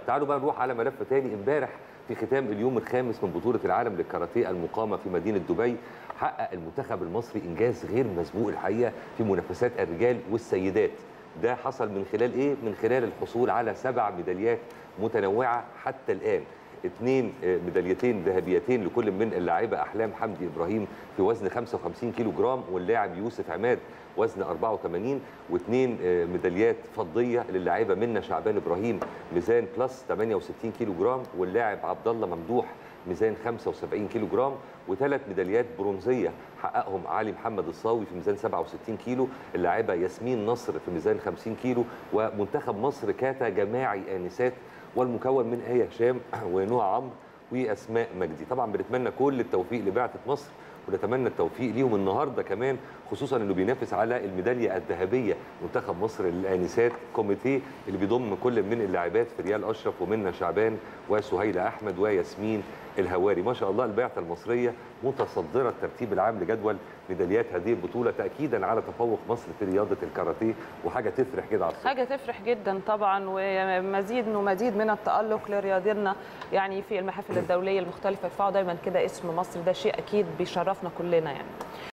تعالوا بقى نروح على ملف تاني امبارح في ختام اليوم الخامس من بطوله العالم للكاراتيه المقامه في مدينه دبي حقق المنتخب المصري انجاز غير مسبوق الحقيقه في منافسات الرجال والسيدات ده حصل من خلال ايه من خلال الحصول على سبع ميداليات متنوعه حتى الان اثنين ميداليتين ذهبيتين لكل من اللاعبه احلام حمدي ابراهيم في وزن 55 كيلو جرام واللاعب يوسف عماد وزن 84 واثنين ميداليات فضيه للاعبه منى شعبان ابراهيم ميزان بلس 68 كيلو جرام واللاعب عبد الله ممدوح ميزان 75 كيلو جرام وثلاث ميداليات برونزيه حققهم علي محمد الصاوي في ميزان 67 كيلو اللاعبه ياسمين نصر في ميزان 50 كيلو ومنتخب مصر كاتا جماعي انسات والمكون من ايه هشام ونوع عمرو واسماء مجدي طبعا بنتمنى كل التوفيق لبعثه مصر ونتمنى التوفيق ليهم النهارده كمان خصوصا انه بينافس على الميداليه الذهبيه منتخب مصر للانسات كوميتيه اللي بيضم كل من اللاعبات في ريال اشرف ومنى شعبان وسهيله احمد وياسمين الهواري ما شاء الله البعثه المصريه متصدره الترتيب العام لجدول ميداليات هذه البطوله تاكيدا على تفوق مصر في رياضه الكاراتيه وحاجه تفرح كده على حاجه تفرح جدا طبعا ومزيد ومزيد من التالق لرياضينا يعني في المحافل الدوليه المختلفه يرفعوا دايما كده اسم مصر ده شيء اكيد بيشرفنا كلنا يعني